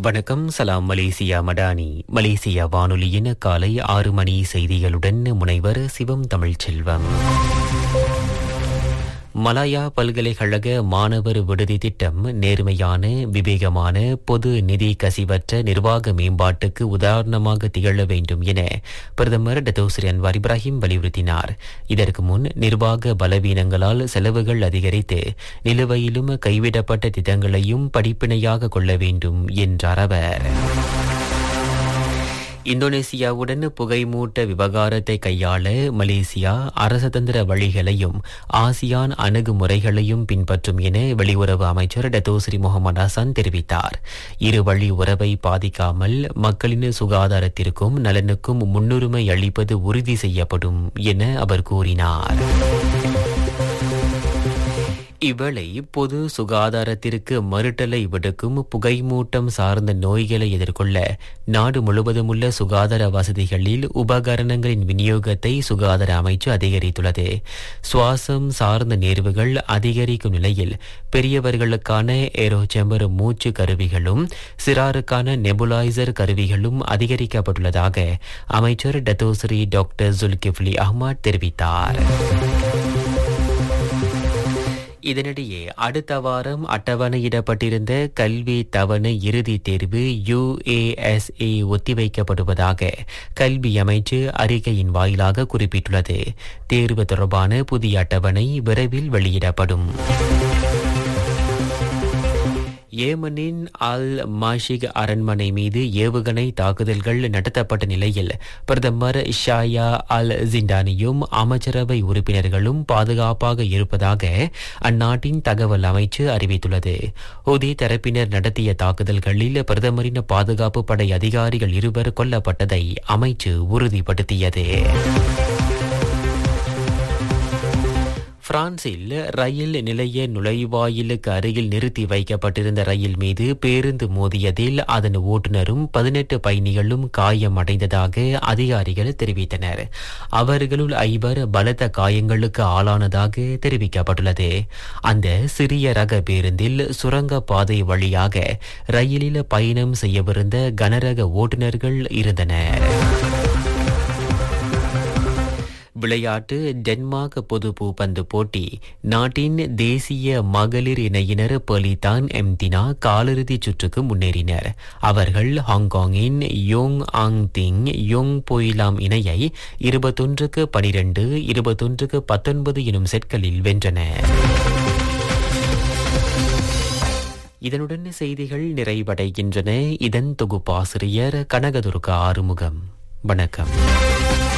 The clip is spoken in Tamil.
வணக்கம் சலாம் மலேசியா மடானி மலேசியா வானொலியின் காலை ஆறு மணி செய்திகளுடன் முனைவர் சிவம் தமிழ்ச்செல்வம் மலாயா பல்கலைக்கழக மாணவர் விடுதி திட்டம் நேர்மையான விவேகமான பொது நிதி கசிவற்ற நிர்வாக மேம்பாட்டுக்கு உதாரணமாக திகழ வேண்டும் என பிரதமர் டத்தோஸ்ரீ அன்வார் இப்ராஹிம் வலியுறுத்தினார் இதற்கு முன் நிர்வாக பலவீனங்களால் செலவுகள் அதிகரித்து நிலுவையிலும் கைவிடப்பட்ட திட்டங்களையும் படிப்பினையாக கொள்ள வேண்டும் என்றார் அவர் இந்தோனேசியாவுடன் புகைமூட்ட விவகாரத்தை கையாள மலேசியா அரசதந்திர வழிகளையும் ஆசியான் அணுகுமுறைகளையும் பின்பற்றும் என வெளியுறவு அமைச்சர் டத்தோஸ்ரீ முகமது ஹசன் தெரிவித்தார் இரு வழி உறவை பாதிக்காமல் மக்களின் சுகாதாரத்திற்கும் நலனுக்கும் முன்னுரிமை அளிப்பது உறுதி செய்யப்படும் என அவர் கூறினார் இவ்வேளை பொது சுகாதாரத்திற்கு மறுட்டலை விடுக்கும் புகைமூட்டம் சார்ந்த நோய்களை எதிர்கொள்ள நாடு முழுவதும் உள்ள சுகாதார வசதிகளில் உபகரணங்களின் விநியோகத்தை சுகாதார அமைச்சு அதிகரித்துள்ளது சுவாசம் சார்ந்த நேர்வுகள் அதிகரிக்கும் நிலையில் பெரியவர்களுக்கான ஏரோச்செம்பர் மூச்சு கருவிகளும் சிறாருக்கான நெபுலைசர் கருவிகளும் அதிகரிக்கப்பட்டுள்ளதாக அமைச்சர் டத்தோஸ்ரீ டாக்டர் ஜுல்கிஃப்லி அஹ்மத் தெரிவித்தார் இதனிடையே அடுத்த வாரம் அட்டவணையிடப்பட்டிருந்த கல்வி தவணை இறுதித் தேர்வு யுஏஎஸ்ஏ ஒத்திவைக்கப்படுவதாக கல்வி அமைச்சு அறிக்கையின் வாயிலாக குறிப்பிட்டுள்ளது தேர்வு தொடர்பான புதிய அட்டவணை விரைவில் வெளியிடப்படும் ஏமனின் அல் மாஷிக் அரண்மனை மீது ஏவுகணை தாக்குதல்கள் நடத்தப்பட்ட நிலையில் பிரதமர் ஷாயா அல் ஜிண்டானியும் அமைச்சரவை உறுப்பினர்களும் பாதுகாப்பாக இருப்பதாக அந்நாட்டின் தகவல் அமைச்சு அறிவித்துள்ளது ஹோதி தரப்பினர் நடத்திய தாக்குதல்களில் பிரதமரின் பாதுகாப்பு படை அதிகாரிகள் இருவர் கொல்லப்பட்டதை அமைச்சு உறுதிப்படுத்தியது பிரான்சில் ரயில் நிலைய நுழைவாயிலுக்கு அருகில் நிறுத்தி வைக்கப்பட்டிருந்த ரயில் மீது பேருந்து மோதியதில் அதன் ஓட்டுநரும் பதினெட்டு பயணிகளும் காயமடைந்ததாக அதிகாரிகள் தெரிவித்தனர் அவர்களுள் ஐவர் பலத்த காயங்களுக்கு ஆளானதாக தெரிவிக்கப்பட்டுள்ளது அந்த சிறிய ரக பேருந்தில் சுரங்க பாதை வழியாக ரயிலில் பயணம் செய்யவிருந்த கனரக ஓட்டுநர்கள் இருந்தனர் விளையாட்டு டென்மார்க் பொது பூப்பந்து போட்டி நாட்டின் தேசிய மகளிர் இணையினர் பலிதான் எம்தினா காலிறுதிச் சுற்றுக்கு முன்னேறினர் அவர்கள் ஹாங்காங்கின் Yeung Nga Ting Yeung Pui Lam இணையை இருபத்தொன்றுக்கு பனிரெண்டு இருபத்தொன்றுக்கு பத்தொன்பது எனும் செட்களில் வென்றனர் இதனுடன் செய்திகள் நிறைவடைகின்றன இதன் தொகுப்பாசிரியர் கனகதுர்கா ஆறுமுகம் வணக்கம்